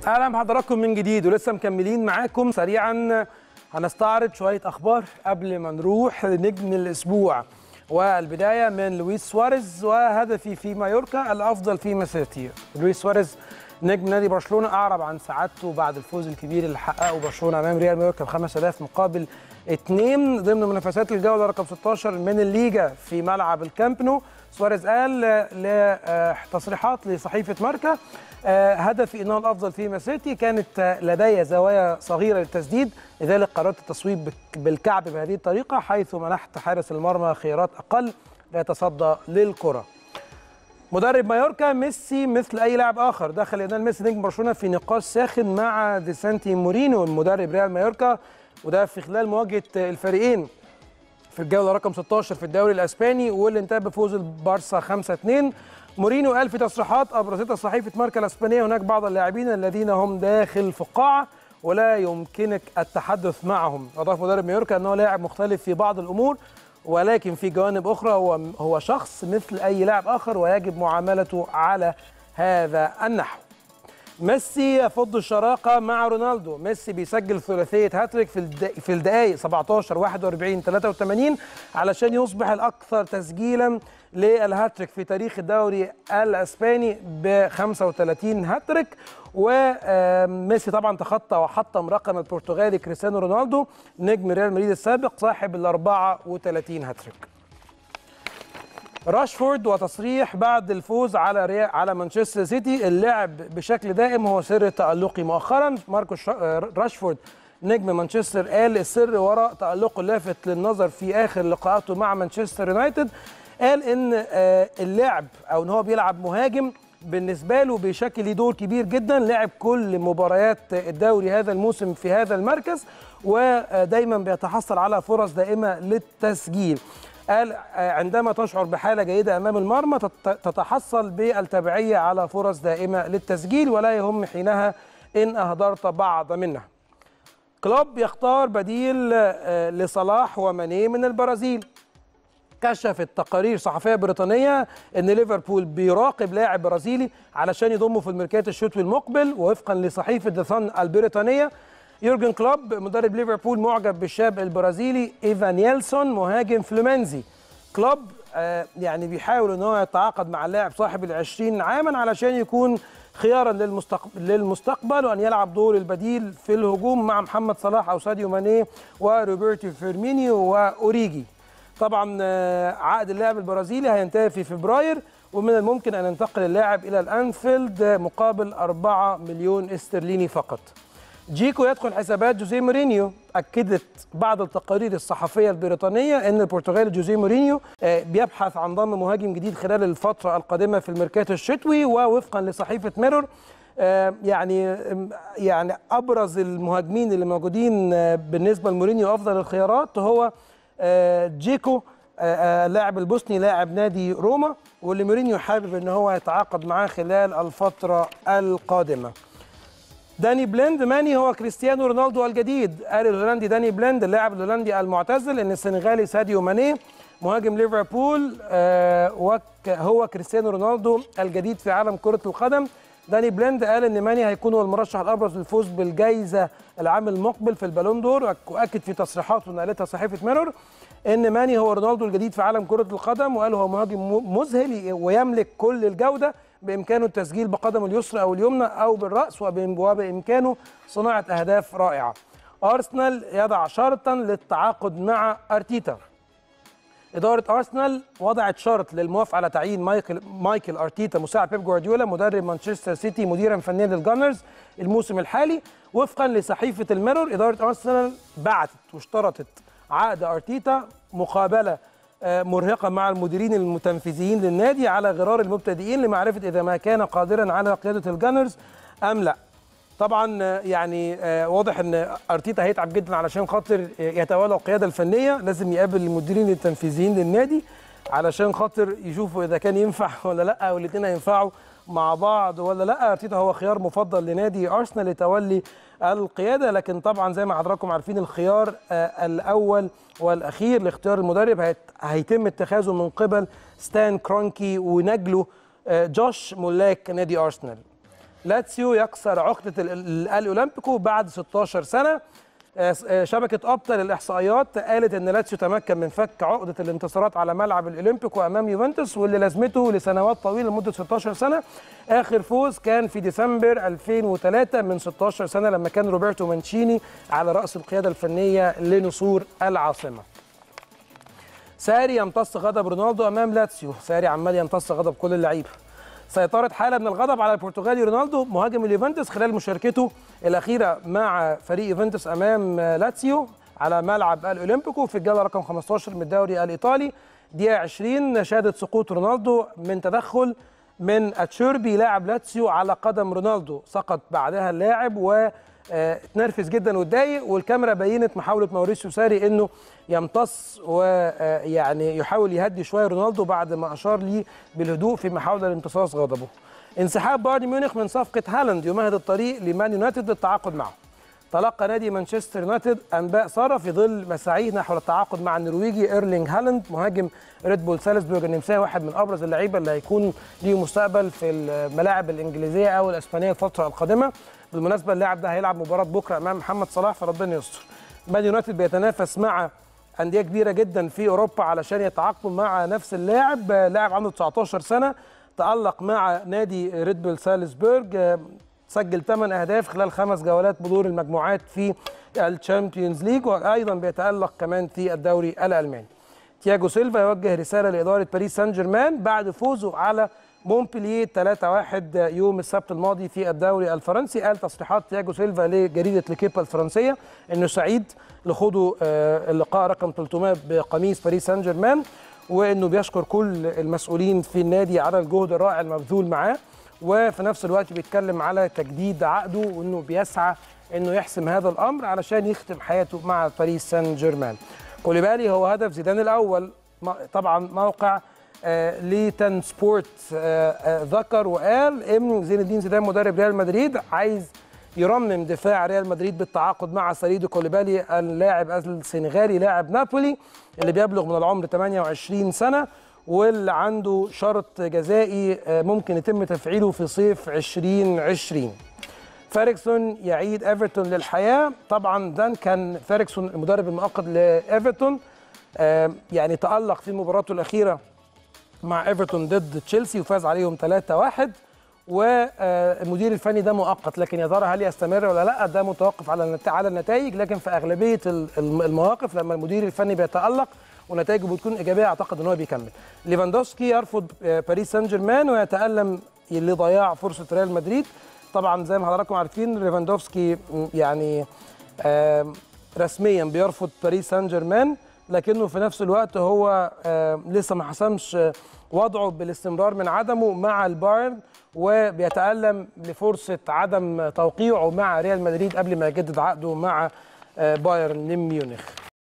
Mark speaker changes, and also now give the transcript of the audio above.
Speaker 1: اهلا بحضراتكم من جديد ولسه مكملين معاكم سريعا هنستعرض شويه اخبار قبل ما نروح لنجم الاسبوع والبدايه من لويس سواريز وهدفي في مايوركا الافضل في مسيرتي لويس سواريز نجم نادي برشلونه اعرب عن سعادته بعد الفوز الكبير اللي حققه برشلونه امام ريال مايوركا ب 5000 مقابل اثنين ضمن منافسات الجوله رقم 16 من الليجا في ملعب الكامب نو سواريز قال لتصريحات لصحيفه ماركا هدفي انه الافضل في مسيرتي كانت لدي زوايا صغيره للتسديد لذلك قررت التصويب بالكعب بهذه الطريقه حيث منحت حارس المرمى خيارات اقل ليتصدى للكره مدرب مايوركا ميسي مثل اي لاعب اخر دخل ليونيل ميسي نجم برشلونه في نقاش ساخن مع ديسانتي مورينو مدرب ريال مايوركا وده في خلال مواجهه الفريقين في الجوله رقم 16 في الدوري الاسباني واللي انتهى بفوز البارسا 5-2 مورينو قال في تصريحات ابرزتها صحيفه ماركا الاسبانيه هناك بعض اللاعبين الذين هم داخل فقاعه ولا يمكنك التحدث معهم اضاف مدرب مايوركا انه لاعب مختلف في بعض الامور ولكن في جوانب اخرى هو هو شخص مثل اي لاعب اخر ويجب معاملته على هذا النحو ميسي يفض الشراقه مع رونالدو ميسي بيسجل ثلاثيه هاتريك في في الدقائق 17 41 83 علشان يصبح الاكثر تسجيلا للهاتريك في تاريخ الدوري الاسباني ب 35 هاتريك وميسي طبعا تخطى وحطم رقم البرتغالي كريستيانو رونالدو نجم ريال مدريد السابق صاحب ال 34 هاتريك راشفورد وتصريح بعد الفوز على ريال على مانشستر سيتي اللعب بشكل دائم هو سر تألقي مؤخرا ماركوس راشفورد نجم مانشستر قال السر وراء تألقه اللافت للنظر في آخر لقاءاته مع مانشستر يونايتد قال ان اللعب او ان هو بيلعب مهاجم بالنسبه له بشكل ليه دور كبير جدا لعب كل مباريات الدوري هذا الموسم في هذا المركز ودايما بيتحصل على فرص دائمه للتسجيل قال عندما تشعر بحالة جيدة أمام المرمى تتحصل بالتبعية على فرص دائمة للتسجيل ولا يهم حينها إن أهدرت بعض منها كلوب يختار بديل لصلاح وماني من البرازيل كشفت تقارير صحفيه بريطانيه ان ليفربول بيراقب لاعب برازيلي علشان يضمه في الميركاتو الشتوي المقبل ووفقا لصحيفه ذا ثان البريطانيه يورجن كلوب مدرب ليفربول معجب بالشاب البرازيلي ايفان يلسون مهاجم فلومنزي كلوب آه يعني بيحاول ان هو يتعاقد مع اللاعب صاحب ال20 عاما علشان يكون خيارا للمستقبل, للمستقبل وان يلعب دور البديل في الهجوم مع محمد صلاح او ساديو ماني وروبرتو فيرمينيو واوريجي طبعا آه عقد اللاعب البرازيلي هينتهي في فبراير ومن الممكن ان ينتقل اللاعب الى الانفيلد مقابل 4 مليون استرليني فقط جيكو يدخل حسابات جوزيه مورينيو اكدت بعض التقارير الصحفيه البريطانيه ان البرتغالي جوزيه مورينيو بيبحث عن ضم مهاجم جديد خلال الفتره القادمه في الميركاتو الشتوي ووفقا لصحيفه ميرور يعني يعني ابرز المهاجمين اللي موجودين بالنسبه لمورينيو افضل الخيارات هو جيكو اللاعب البوسني لاعب نادي روما واللي مورينيو حابب ان هو يتعاقد معاه خلال الفتره القادمه داني بليند ماني هو كريستيانو رونالدو الجديد قال الهولندي داني بليند اللاعب الهولندي المعتزل ان السنغالي ساديو ماني مهاجم ليفربول آه هو كريستيانو رونالدو الجديد في عالم كرة القدم داني بليند قال ان ماني هيكون هو المرشح الابرز للفوز بالجائزة العام المقبل في البالون دور واكد في تصريحات ونقلتها صحيفة ميرور ان ماني هو رونالدو الجديد في عالم كرة القدم وقال هو مهاجم مذهل ويملك كل الجودة بامكانه التسجيل بقدمه اليسرى او اليمنى او بالراس وبامكانه صناعه اهداف رائعه. ارسنال يضع شرطا للتعاقد مع ارتيتا. اداره ارسنال وضعت شرط للموافقه على تعيين مايكل مايكل ارتيتا مساعد بيب جوارديولا مدرب مانشستر سيتي مديرا فنيا للجانرز الموسم الحالي وفقا لصحيفه الميرور اداره ارسنال بعتت واشترطت عقد ارتيتا مقابله مرهقة مع المديرين المتنفذيين للنادي على غرار المبتدئين لمعرفة إذا ما كان قادرا على قيادة الجانرز أم لا طبعا يعني واضح ان ارتيتا هيتعب جدا علشان خاطر يتولى القياده الفنيه لازم يقابل المديرين التنفيذيين للنادي علشان خاطر يشوفوا اذا كان ينفع ولا لا او الاثنين هينفعوا مع بعض ولا لا ارتيتا هو خيار مفضل لنادي ارسنال لتولي القياده لكن طبعا زي ما حضراتكم عارفين الخيار الاول والاخير لاختيار المدرب هيتم اتخاذه من قبل ستان كرونكي ونجله جوش ملاك نادي ارسنال لاتسيو يكسر عقده ال- ال- الاولمبيكو بعد 16 سنه آه، آه، شبكه ابطال الاحصائيات قالت ان لاتسيو تمكن من فك عقده الانتصارات على ملعب الاولمبيكو امام يوفنتوس واللي لازمته لسنوات طويله لمده 16 سنه اخر فوز كان في ديسمبر 2003 من 16 سنه لما كان روبرتو مانشيني على راس القياده الفنيه لنسور العاصمه ساري يمتص غضب رونالدو امام لاتسيو ساري عمال يمتص غضب كل اللعيبه سيطرت حاله من الغضب على البرتغالي رونالدو مهاجم اليوفنتوس خلال مشاركته الاخيره مع فريق يوفنتوس امام لاتسيو على ملعب الاولمبيكو في الجوله رقم 15 من الدوري الايطالي دقيقه 20 شهدت سقوط رونالدو من تدخل من اتشيربي لاعب لاتسيو على قدم رونالدو سقط بعدها اللاعب و آه، اتنرفز جدا واتضايق والكاميرا بينت محاوله ماوريسيو ساري انه يمتص ويعني يحاول يهدي شويه رونالدو بعد ما اشار ليه بالهدوء في محاوله لامتصاص غضبه. انسحاب بايرن ميونخ من صفقه هالاند يمهد الطريق لمان يونايتد للتعاقد معه. تلقى نادي مانشستر يونايتد انباء ساره في ظل مساعيه نحو التعاقد مع النرويجي ايرلينج هالاند مهاجم ريد بول سالزبورج النمساوي واحد من ابرز اللعيبه اللي هيكون ليه مستقبل في الملاعب الانجليزيه او الاسبانيه الفتره القادمه بالمناسبه اللاعب ده هيلعب مباراه بكره امام محمد صلاح فربنا يستر مان يونايتد بيتنافس مع انديه كبيره جدا في اوروبا علشان يتعاقدوا مع نفس اللاعب لاعب عنده 19 سنه تالق مع نادي ريد بول سالزبورج سجل 8 اهداف خلال خمس جولات بدور المجموعات في الشامبيونز ليج وايضا بيتالق كمان في الدوري الالماني تياجو سيلفا يوجه رساله لاداره باريس سان جيرمان بعد فوزه على مونبلييه 3-1 يوم السبت الماضي في الدوري الفرنسي قال تصريحات تياجو سيلفا لجريده ليكيبا الفرنسيه انه سعيد لخوضه آه، اللقاء رقم 300 بقميص باريس سان جيرمان وانه بيشكر كل المسؤولين في النادي على الجهد الرائع المبذول معاه وفي نفس الوقت بيتكلم على تجديد عقده وانه بيسعى انه يحسم هذا الامر علشان يختم حياته مع باريس سان جيرمان كوليبالي هو هدف زيدان الاول م- طبعا موقع آه ليتن سبورت آه آه ذكر وقال ان زين الدين زيدان مدرب ريال مدريد عايز يرمم دفاع ريال مدريد بالتعاقد مع سريدو كوليبالي اللاعب السنغالي لاعب نابولي اللي بيبلغ من العمر 28 سنه واللي عنده شرط جزائي آه، ممكن يتم تفعيله في صيف 2020 فيرجسون يعيد ايفرتون للحياه طبعا دان كان فيرجسون المدرب المؤقت لايفرتون آه، يعني تالق في مباراته الاخيره مع ايفرتون ضد تشيلسي وفاز عليهم 3-1 والمدير الفني ده مؤقت لكن يا ترى هل يستمر ولا لا ده متوقف على النت- على النتائج لكن في اغلبيه ال- الم- المواقف لما المدير الفني بيتالق ونتائجه بتكون ايجابيه اعتقد ان هو بيكمل ليفاندوسكي يرفض آه، باريس سان جيرمان ويتالم لضياع فرصه ريال مدريد طبعا زي ما حضراتكم عارفين ليفاندوفسكي م، يعني آم، رسميا بيرفض باريس سان جيرمان لكنه في نفس الوقت هو آم، لسه ما حسمش آه، وضعه بالاستمرار من عدمه مع البايرن وبيتألم لفرصة عدم توقيعه مع ريال مدريد قبل ما يجدد عقده مع آه، بايرن من ميونخ